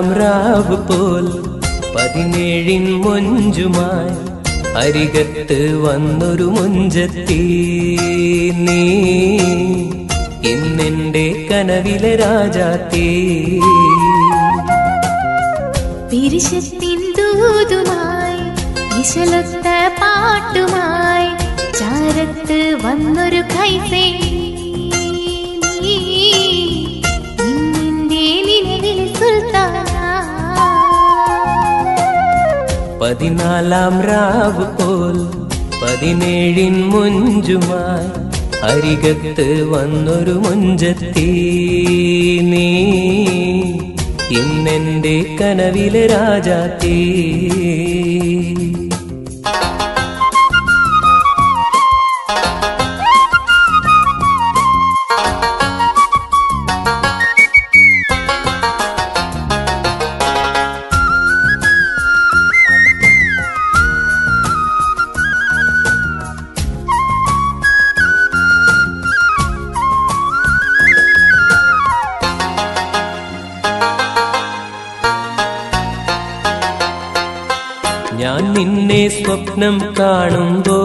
പതിനാലാം രാവ് പോൽ പതിനേഴിൻ മൊഞ്ചുമായി അരികത്ത് വന്നൊരു മുഞ്ചത്തി നീ ഇന്നെന്റെ കനവിലെ രാജാത്തീ പിരിശത്തിൻ ദൂതുമായി വിശലൊത്ത പാട്ടുമായി ചാരത്ത് വന്നൊരു കൈസേ നീ ഇന്നിന്റെ നിലവിലെ സുൽത്താനാ പതിനാലാം രാവ് പോൽ പതിനേഴിൻ മുഞ്ചുമായി അരികത്ത് വന്നൊരു മുഞ്ചത്തി നീ ഇന്നെന്റെ കനവിലെ രാജാത്തീ ഞാൻ നിന്നെ സ്വപ്നം കാണുമ്പോ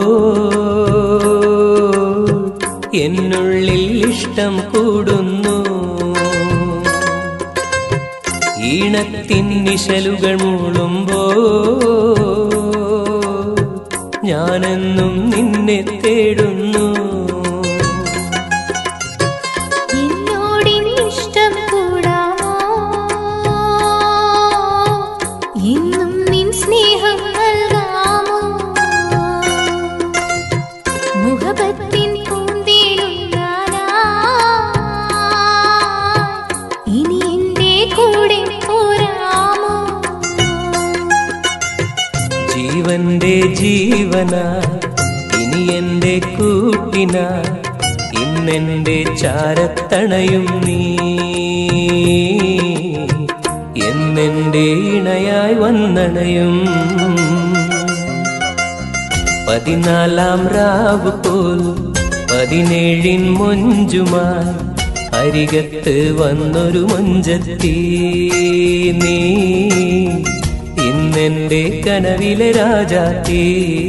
എന്നുള്ളിൽ ഇഷ്ടം കൂടുന്നു ഈണത്തിൻ നിശലുകൾ മൂളുമ്പോ ഞാനെന്നും നിന്നെ തേടുന്നു എന്നോടിനി ഇഷ്ടം കൂടാമോ എന്നും നിൻ സ്നേഹം നൽകാമോ മുഖപത്തിൻ പൂന്തേനുണ്ടാനാ ഇനി എന്റെ കൂടെ പോരാമോ ജീവന്റെ ജീവന ഇനി എന്റെ കൂട്ടിന ഇന്നെന്റെ ചാരത്തണയും നീ എന്നെന്റെ ഇണയായി വന്നണയും പതിനാലാം രാവ് പോൽ പതിനേഴിൻ മൊഞ്ചുമായി അരികത്ത് വന്നൊരു മൊഞ്ചത്തി നീ ഇന്നെന്റെ കനവിലെ രാജാത്തീ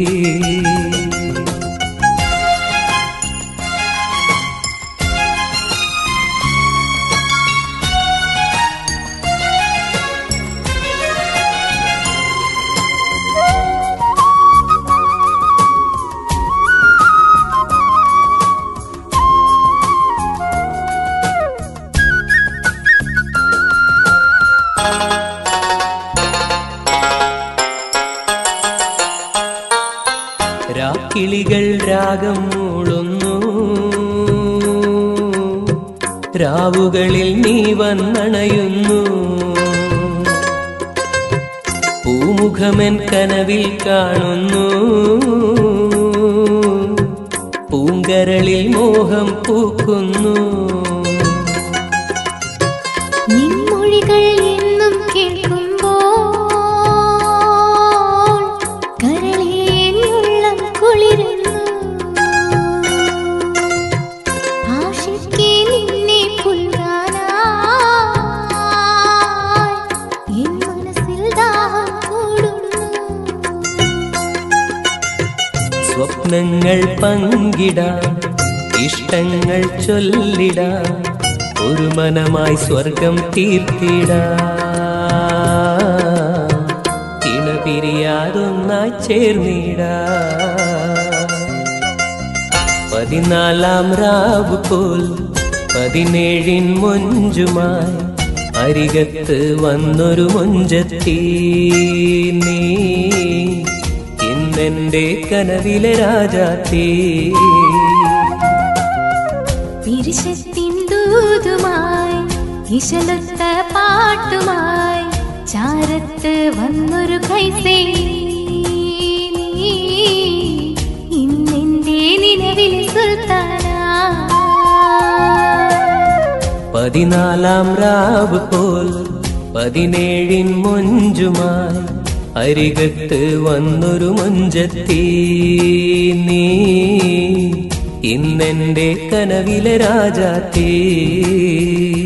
രാക്കിളികൾ രാഗം മൂളുന്നു രാവുകളിൽ നീ വന്നണയുന്നു പൂമുഖമൻ കനവിൽ കാണുന്നു പൂങ്കരളിൽ മോഹം പൂക്കുന്നു നിൻമൊഴികൾ എന്നും കേൾക്കുമ്പോൾ കരളേ എന്നുള്ളം കുളിരുന്നു ആശയ്ക്ക് നിന്നെ പുൽകാനായി എൻ മനസ്സിൽ ദാഹം കൂടുന്നു സ്വപ്നങ്ങൾ പങ്കിടാം ഇഷ്ടങ്ങൾ ചൊല്ലിടാം ഒരു മനമായി സ്വർഗം തീർത്തിടാം ഇണപിരിയാതൊന്നായി ചേർന്നിടാം പതിനാലാം രാവ് പോൽ പതിനേഴിൻ മൊഞ്ചുമായി അരികത്ത് വന്നൊരു മൊഞ്ചത്തി നീ ഇന്നെന്റെ കനവിലെ രാജാത്തീ പിരിശത്തിൻ ദൂതുമായി ഇശലൊത്ത പാട്ടുമായി ചാരത്ത് വന്നൊരു കൈസേ നീ ഇന്നെന്റെ നിലവിലെ സുൽത്താനാ പതിനാലാം രാവ് പോൽ പതിനേഴിൻ മൊഞ്ചുമായി അരികത്ത് വന്നൊരു മൊഞ്ചത്തി നീ ഇന്നെന്റെ കനവിലെ രാജാത്തീ